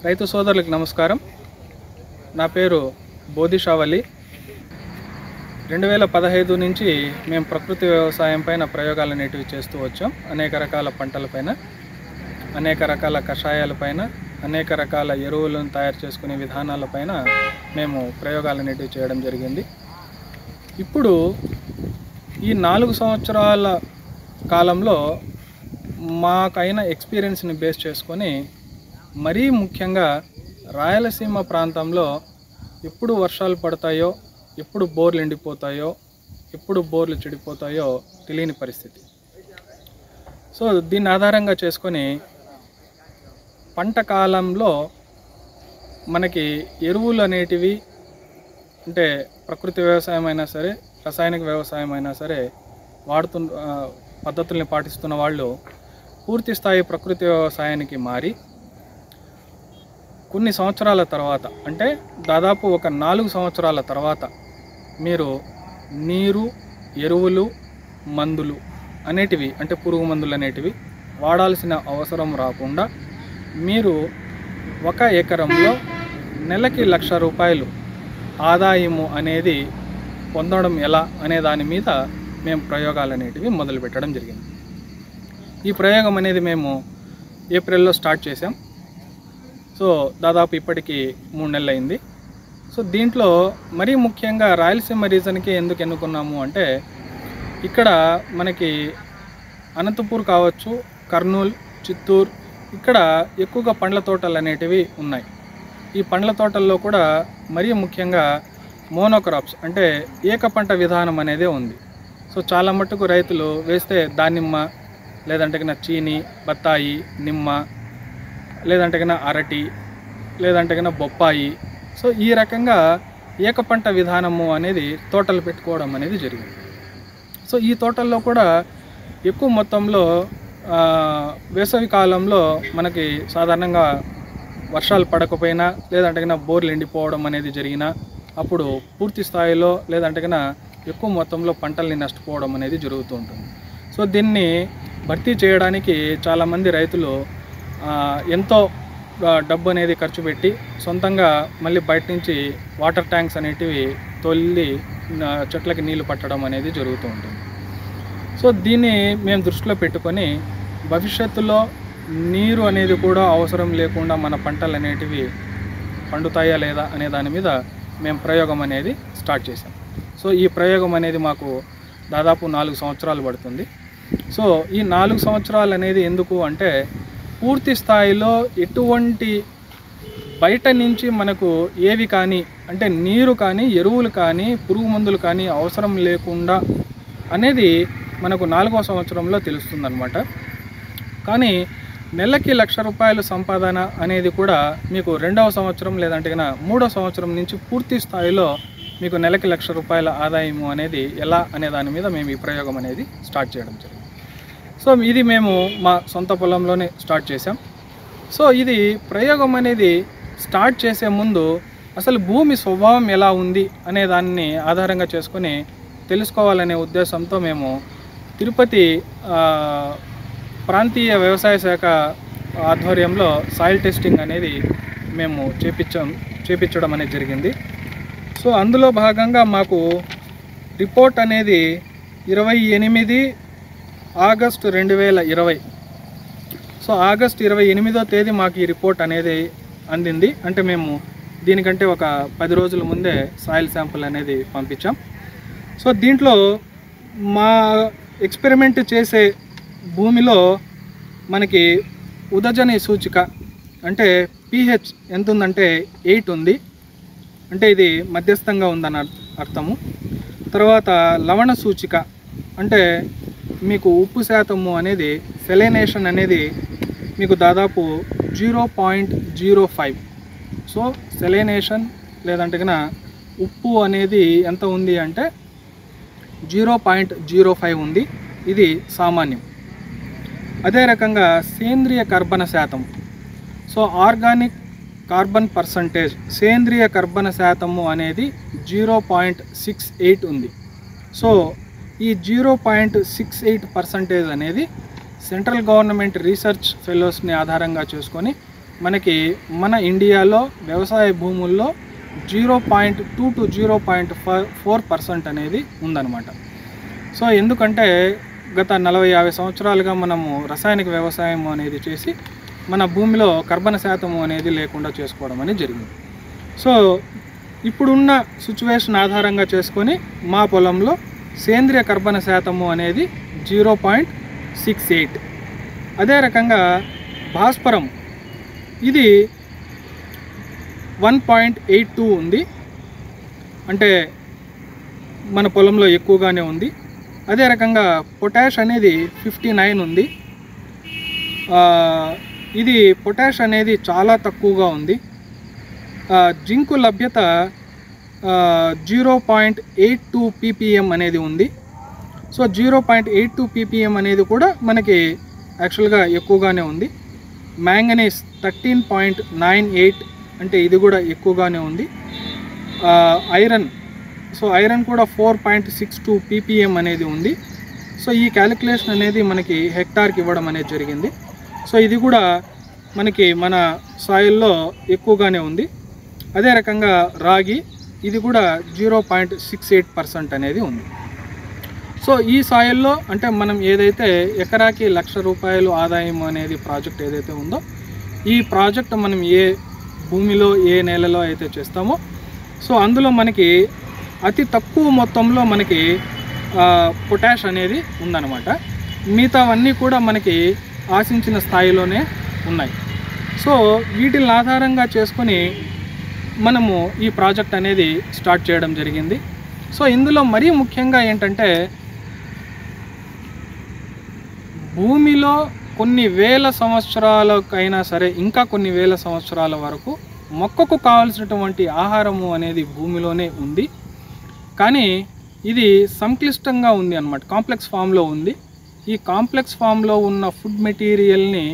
రైతు సోదరులకు నమస్కారం నా పేరు బోధిషావలి రెండు వేల పదహైదు నుంచి మేము ప్రకృతి వ్యవసాయం పైన ప్రయోగాలు అనేటివి చేస్తూ వచ్చాం అనేక రకాల పంటలపైన అనేక రకాల కషాయాలపైన అనేక రకాల ఎరువులను తయారు చేసుకునే విధానాలపైన మేము ప్రయోగాలు అనేటివి చేయడం జరిగింది ఇప్పుడు ఈ నాలుగు సంవత్సరాల కాలంలో మాకైన ఎక్స్పీరియన్స్ని బేస్ చేసుకొని మరీ ముఖ్యంగా రాయలసీమ ప్రాంతంలో ఎప్పుడు వర్షాలు పడతాయో ఎప్పుడు బోర్లు ఎండిపోతాయో ఎప్పుడు బోర్లు చెడిపోతాయో తెలియని పరిస్థితి సో దీన్ని ఆధారంగా చేసుకొని పంట కాలంలో మనకి ఎరువులు అనేటివి అంటే ప్రకృతి వ్యవసాయం అయినా సరే రసాయనిక వ్యవసాయం అయినా సరే వాడుతు ఆ, పద్ధతుల్ని పాటిస్తున్న వాళ్ళు పూర్తి స్థాయి ప్రకృతి వ్యవసాయానికి మారి కొన్ని సంవత్సరాల తర్వాత అంటే దాదాపు ఒక నాలుగు సంవత్సరాల తర్వాత మీరు నీరు ఎరువులు మందులు అనేటివి అంటే పురుగు మందులు అనేటివి వాడాల్సిన అవసరం రాకుండా మీరు ఒక ఎకరంలో నెలకి లక్ష రూపాయలు ఆదాయము అనేది పొందడం ఎలా అనే దాని మీద మేము ప్రయోగాలు అనేటివి మొదలు పెట్టడం జరిగింది ఈ ప్రయోగం అనేది మేము ఏప్రిల్లో స్టార్ట్ చేసాం సో దాదాపు ఇప్పటికి మూడు నెలలు అయింది సో దీంట్లో మరీ ముఖ్యంగా రాయలసీమ రీజన్కి ఎందుకు ఎన్నుకున్నాము అంటే ఇక్కడ మనకి అనంతపూర్ కావచ్చు కర్నూలు చిత్తూరు ఇక్కడ ఎక్కువగా పండ్ల తోటలు అనేటివి ఉన్నాయి ఈ పండ్ల తోటల్లో కూడా మరీ ముఖ్యంగా మోనోక్రాప్స్ అంటే ఏక పంట విధానం అనేదే ఉంది సో చాలా మట్టుకు రైతులు వేస్తే దానిమ్మ లేదంటే కింద చీని బత్తాయి నిమ్మ లేదంటే కన్నా అరటి లేదంటే కన్నా బొప్పాయి సో ఈ రకంగా ఏక పంట విధానము అనేది తోటలు పెట్టుకోవడం అనేది జరిగింది సో ఈ తోటల్లో కూడా ఎక్కువ మొత్తంలో ఆ, వేసవి కాలంలో మనకి సాధారణంగా వర్షాలు పడకపోయినా లేదంటే కన్నా బోర్లు ఎండిపోవడం అనేది జరిగినా అప్పుడు పూర్తి స్థాయిలో లేదంటే కన్నా ఎక్కువ మొత్తంలో పంటల్ని నష్టపోవడం అనేది జరుగుతూ ఉంటుంది సో దీన్ని భర్తీ చేయడానికి చాలామంది రైతులు ఆ, ఎంతో ఆ, డబ్బు అనేది ఖర్చు పెట్టి సొంతంగా మళ్ళీ బయట నుంచి వాటర్ ట్యాంక్స్ అనేటివి తొల్లి ఆ, చెట్లకి నీళ్లు పట్టడం అనేది జరుగుతూ ఉంటుంది సో దీన్ని మేము దృష్టిలో పెట్టుకొని భవిష్యత్తులో నీరు అనేది కూడా అవసరం లేకుండా మన పంటలు అనేటివి పండుతాయా లేదా అనే దాని మీద మేము ప్రయోగం అనేది స్టార్ట్ చేసాం సో ఈ ప్రయోగం అనేది మాకు దాదాపు నాలుగు సంవత్సరాలు పడుతుంది సో ఈ నాలుగు సంవత్సరాలు అనేది ఎందుకు అంటే పూర్తి స్థాయిలో ఎటువంటి బయట నుంచి మనకు ఏవి కానీ అంటే నీరు కానీ ఎరువులు కానీ పురుగు మందులు కానీ అవసరం లేకుండా అనేది మనకు నాలుగో సంవత్సరంలో తెలుస్తుందన్నమాట కానీ నెలకి లక్ష రూపాయలు సంపాదన అనేది కూడా మీకు రెండవ సంవత్సరం లేదంటే కన్నా మూడో సంవత్సరం నుంచి పూర్తి స్థాయిలో మీకు నెలకి లక్ష రూపాయల ఆదాయము అనేది ఎలా అనే దాని మీద మేము ఈ ప్రయోగం అనేది స్టార్ట్ చేయడం జరిగింది సో ఇది మేము మా సొంత పొలంలోనే స్టార్ట్ చేసాం సో ఇది ప్రయోగం అనేది స్టార్ట్ చేసే ముందు అసలు భూమి స్వభావం ఎలా ఉంది అనే దాన్ని ఆధారంగా చేసుకొని తెలుసుకోవాలనే ఉద్దేశంతో మేము తిరుపతి ఆ, ప్రాంతీయ వ్యవసాయ శాఖ ఆధ్వర్యంలో సాయిల్ టెస్టింగ్ అనేది మేము చేపించాం చేపించడం అనేది జరిగింది సో అందులో భాగంగా మాకు రిపోర్ట్ అనేది ఇరవై ఎనిమిది ఆగస్టు రెండు వేల ఇరవై సో ఆగస్ట్ ఇరవై ఎనిమిదో తేదీ మాకు ఈ రిపోర్ట్ అనేది అందింది అంటే మేము దీనికంటే ఒక పది రోజుల ముందే సాయిల్ శాంపుల్ అనేది పంపించాం సో దీంట్లో మా ఎక్స్పెరిమెంట్ చేసే భూమిలో మనకి ఉదజని సూచిక అంటే పిహెచ్ ఎంత ఉందంటే ఎయిట్ ఉంది అంటే ఇది మధ్యస్థంగా ఉందని అర్- అర్థము తర్వాత లవణ సూచిక అంటే మీకు ఉప్పు శాతము అనేది సెలైనేషన్ అనేది మీకు దాదాపు zero point zero five so salination లేదంటే కన్నా ఉప్పు అనేది ఎంత ఉంది అంటే జీరో పాయింట్ జీరో ఫైవ్ ఉంది ఇది సామాన్యం అదే రకంగా సేంద్రియ కర్బన శాతం సో ఆర్గానిక్ కార్బన్ పర్సంటేజ్ సేంద్రియ కర్బన శాతము అనేది జీరో పాయింట్ సిక్స్ ఎయిట్ ఉంది సో ఈ zero point six eight percentage అనేది సెంట్రల్ గవర్నమెంట్ రీసెర్చ్ ఫెలోస్ని ఆధారంగా చేసుకొని మనకి మన ఇండియాలో వ్యవసాయ భూముల్లో zero point two to zero point four percent అనేది ఉందన్నమాట సో ఎందుకంటే గత నలభై యాభై సంవత్సరాలుగా మనము రసాయనిక వ్యవసాయం అనేది చేసి మన భూమిలో కర్బన శాతము అనేది లేకుండా చేసుకోవడం అనేది జరిగింది సో ఇప్పుడున్న సిచ్యువేషన్ ఆధారంగా చేసుకొని మా పొలంలో సేంద్రియ కర్బన శాతము అనేది జీరో పాయింట్ సిక్స్ ఎయిట్ అదే రకంగా భాస్వరం ఇది వన్ పాయింట్ ఎయిట్ టూ ఉంది అంటే మన పొలంలో ఎక్కువగానే ఉంది అదే రకంగా పొటాష్ అనేది ఫిఫ్టీ నైన్ ఉంది ఆ, ఇది పొటాష్ అనేది చాలా తక్కువగా ఉంది ఆ, జింకు లభ్యత zero point eight two ppm అనేది ఉంది so zero point eight two ppm అనేది కూడా మనకి యాక్చువల్గా ఎక్కువగానే ఉంది manganese thirteen point nine eight అంటే ఇది కూడా ఎక్కువగానే ఉంది ఆ, ఐరన్ సో ఐరన్ కూడా four point six two ppm అనేది ఉంది సో ఈ క్యాలిక్యులేషన్ అనేది మనకి హెక్టార్కి ఇవ్వడం అనేది జరిగింది సో ఇది కూడా మనకి మన సాయిల్లో ఎక్కువగానే ఉంది అదే రకంగా రాగి ఇది కూడా zero point six eight percent అనేది ఉంది సో ఈ సాయిల్లో అంటే మనం ఏదైతే ఎకరాకి లక్ష రూపాయలు ఆదాయం అనేది ప్రాజెక్ట్ ఏదైతే ఉందో ఈ ప్రాజెక్ట్ మనం ఏ భూమిలో ఏ నేలలో అయితే చేస్తామో సో అందులో మనకి అతి తక్కువ మొత్తంలో మనకి ఆ, పొటాష్ అనేది ఉందన్నమాట మిగతావన్నీ కూడా మనకి ఆశించిన స్థాయిలోనే ఉన్నాయి సో వీటిని ఆధారంగా చేసుకొని మనము ఈ ప్రాజెక్ట్ అనేది స్టార్ట్ చేయడం జరిగింది సో ఇందులో మరీ ముఖ్యంగా ఏంటంటే భూమిలో కొన్ని వేల సంవత్సరాలకైనా సరే ఇంకా కొన్ని వేల సంవత్సరాల వరకు మొక్కకు కావాల్సినటువంటి ఆహారము అనేది భూమిలోనే ఉంది కానీ ఇది సంక్లిష్టంగా ఉంది అన్నమాట కాంప్లెక్స్ ఫామ్లో ఉంది ఈ కాంప్లెక్స్ ఫామ్లో ఉన్న ఫుడ్ మెటీరియల్ని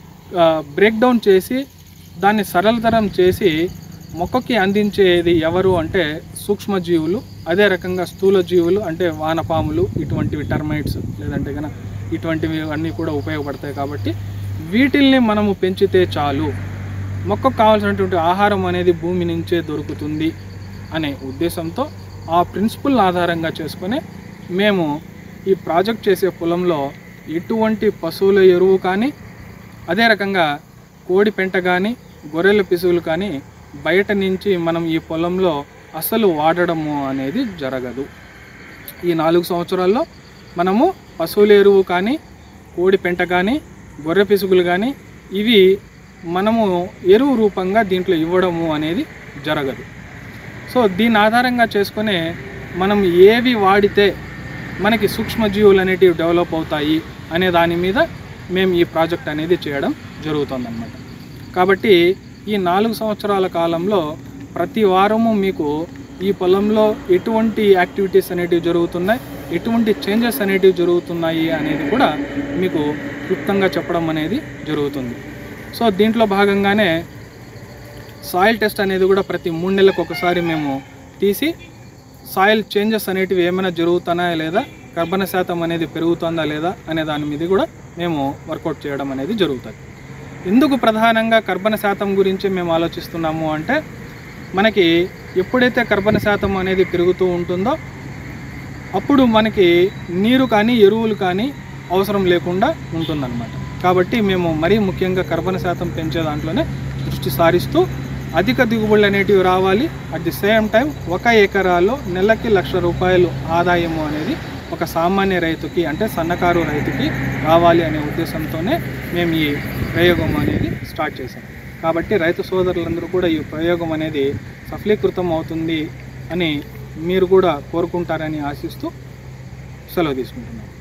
బ్రేక్ డౌన్ చేసి దాన్ని సరళతరం చేసి మొక్కకి అందించేది ఎవరు అంటే సూక్ష్మజీవులు అదే రకంగా స్థూల జీవులు అంటే వానపాములు ఇటువంటివి టర్మైట్స్ లేదంటే కనుక ఇటువంటివి అన్నీ కూడా ఉపయోగపడతాయి కాబట్టి వీటిల్ని మనము పెంచితే చాలు మొక్కకు కావాల్సినటువంటి ఆహారం అనేది భూమి నుంచే దొరుకుతుంది అనే ఉద్దేశంతో ఆ ప్రిన్సిపల్ ఆధారంగా చేసుకొని మేము ఈ ప్రాజెక్ట్ చేసే పొలంలో ఎటువంటి పశువుల ఎరువు కానీ అదే రకంగా కోడి పెంట కానీ గొర్రెల పిసువులు కానీ బయట నుంచి మనం ఈ పొలంలో అసలు వాడడము అనేది జరగదు ఈ నాలుగు సంవత్సరాల్లో మనము పశువుల ఎరువు కానీ కోడి పెంట కానీ గొర్రె పిసుగులు కానీ ఇవి మనము ఎరువు రూపంగా దీంట్లో ఇవ్వడము అనేది జరగదు సో దీని ఆధారంగా చేసుకునే మనం ఏవి వాడితే మనకి సూక్ష్మజీవులు అనేటివి డెవలప్ అవుతాయి అనే దాని మీద మేము ఈ ప్రాజెక్ట్ అనేది చేయడం జరుగుతుందన్నమాట కాబట్టి ఈ నాలుగు సంవత్సరాల కాలంలో ప్రతి వారము మీకు ఈ పొలంలో ఎటువంటి యాక్టివిటీస్ అనేటివి జరుగుతున్నాయి ఎటువంటి చేంజెస్ అనేటివి జరుగుతున్నాయి అనేది కూడా మీకు క్లుప్తంగా చెప్పడం అనేది జరుగుతుంది సో దీంట్లో భాగంగానే సాయిల్ టెస్ట్ అనేది కూడా ప్రతి మూడు నెలలకు ఒకసారి మేము తీసి సాయిల్ చేంజెస్ అనేటివి ఏమైనా జరుగుతున్నాయా లేదా కర్బన శాతం అనేది పెరుగుతుందా లేదా అనే దాని మీద కూడా మేము వర్కౌట్ చేయడం అనేది జరుగుతుంది ఎందుకు ప్రధానంగా కర్బన శాతం గురించి మేము ఆలోచిస్తున్నాము అంటే మనకి ఎప్పుడైతే కర్బన శాతం అనేది పెరుగుతూ ఉంటుందో అప్పుడు మనకి నీరు కానీ ఎరువులు కానీ అవసరం లేకుండా ఉంటుందన్నమాట కాబట్టి మేము మరీ ముఖ్యంగా కర్బన శాతం పెంచే దాంట్లోనే దృష్టి సారిస్తూ అధిక దిగుబడులు అనేటివి రావాలి అట్ ది సేమ్ టైం ఒక ఎకరాలో నెలకి లక్ష రూపాయలు ఆదాయము అనేది ఒక సామాన్య రైతుకి అంటే సన్నకారు రైతుకి రావాలి అనే ఉద్దేశంతోనే మేము ఈ ప్రయోగం అనేది స్టార్ట్ చేశాం కాబట్టి రైతు సోదరులందరూ కూడా ఈ ప్రయోగం అనేది సఫలీకృతం అవుతుంది అని మీరు కూడా కోరుకుంటారని ఆశిస్తూ సెలవు తీసుకుంటున్నాను